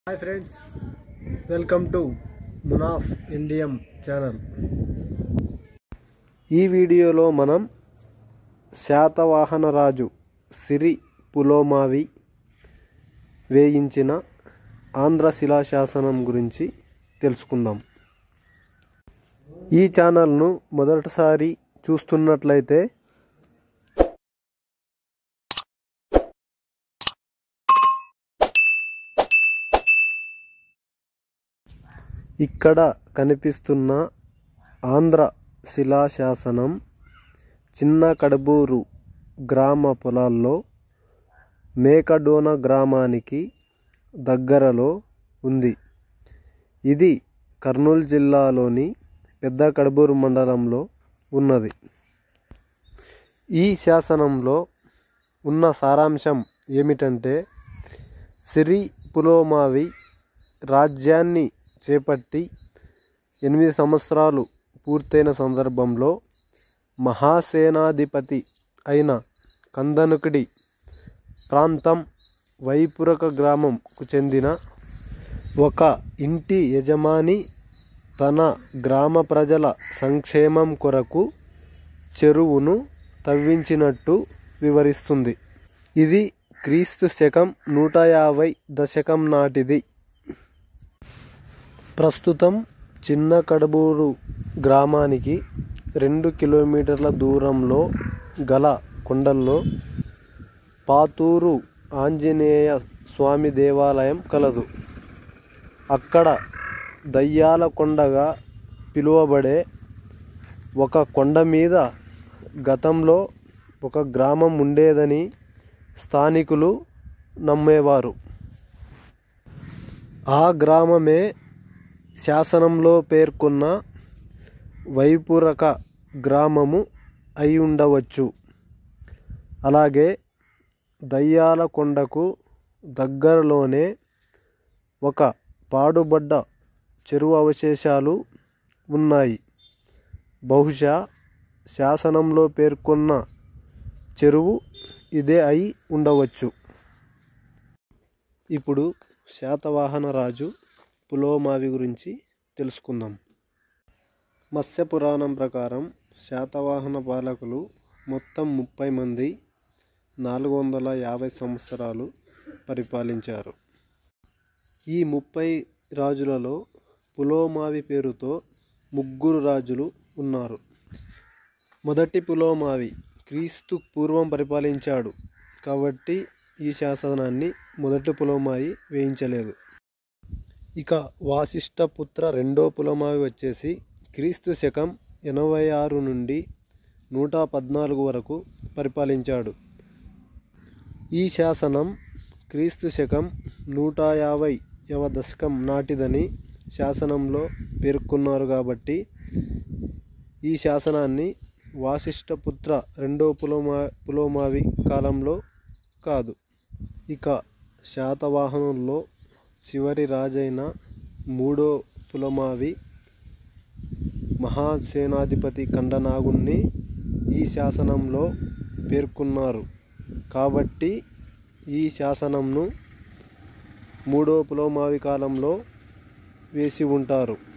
hi friends welcome to Munaf ఇండియం channel ఈ వీడియోలో మనం శాతవాహనరాజు సిరి పులోమావి వేయించిన ఆంధ్ర శిలాశాసనం గురించి తెలుసుకుందాం ఈ ఛానల్ను మొదటిసారి చూస్తున్నట్లయితే ఇక్కడ కనిపిస్తున్న ఆంధ్ర శిలాశాసనం చిన్న కడబూరు గ్రామ పొలాల్లో మేకడోన గ్రామానికి దగ్గరలో ఉంది ఇది కర్నూలు జిల్లాలోని పెద్ద కడబూరు మండలంలో ఉన్నది ఈ శాసనంలో ఉన్న సారాంశం ఏమిటంటే సిరి పులోమావి రాజ్యాన్ని చేపట్టి ఎనిమిది సంవత్సరాలు పూర్తయిన సందర్భంలో మహాసేనాధిపతి అయిన కందనుకుడి ప్రాంతం వైపురక గ్రామంకు చెందిన ఒక ఇంటి యజమాని తన గ్రామ ప్రజల సంక్షేమం కొరకు చెరువును తవ్వించినట్టు వివరిస్తుంది ఇది క్రీస్తు శకం నూట యాభై దశకం నాటిది ప్రస్తుతం చిన్న కడబూరు గ్రామానికి రెండు కిలోమీటర్ల దూరంలో గల కొండల్లో పాతూరు ఆంజనేయ స్వామి దేవాలయం కలదు అక్కడ దయ్యాల కొండగా పిలువబడే ఒక కొండ మీద గతంలో ఒక గ్రామం ఉండేదని స్థానికులు నమ్మేవారు ఆ గ్రామమే శాసనంలో పేర్కొన్న వైపురక గ్రామము అయి ఉండవచ్చు అలాగే దయ్యాల కొండకు దగ్గరలోనే ఒక పాడుబడ్డ చెరువు అవశేషాలు ఉన్నాయి బహుశా శాసనంలో పేర్కొన్న చెరువు ఇదే అయి ఉండవచ్చు ఇప్పుడు శాతవాహన రాజు పులోమావి గురించి తెలుసుకుందాం మత్స్య పురాణం ప్రకారం శాతవాహన పాలకులు మొత్తం ముప్పై మంది నాలుగు వందల యాభై సంవత్సరాలు పరిపాలించారు ఈ ముప్పై రాజులలో పులోమావి పేరుతో ముగ్గురు రాజులు ఉన్నారు మొదటి పులోమావి క్రీస్తు పూర్వం పరిపాలించాడు కాబట్టి ఈ శాసనాన్ని మొదటి పులోమావి వేయించలేదు ఇక వాసిష్ఠపుత్ర రెండో పులమావి వచ్చేసి క్రీస్తు శకం ఎనభై ఆరు నుండి నూట పద్నాలుగు వరకు పరిపాలించాడు ఈ శాసనం క్రీస్తు శకం నూట యాభైవ దశకం నాటిదని శాసనంలో పేర్కొన్నారు కాబట్టి ఈ శాసనాన్ని వాసిష్ఠపుత్ర రెండో పులోమా పులోమావి కాలంలో కాదు ఇక శాతవాహనుల్లో చివరి రాజైన మూడో పులమావి మహాసేనాధిపతి కండనాగుణ్ణి ఈ శాసనంలో పేర్కొన్నారు కాబట్టి ఈ శాసనంను మూడో పులోమావి కాలంలో వేసి ఉంటారు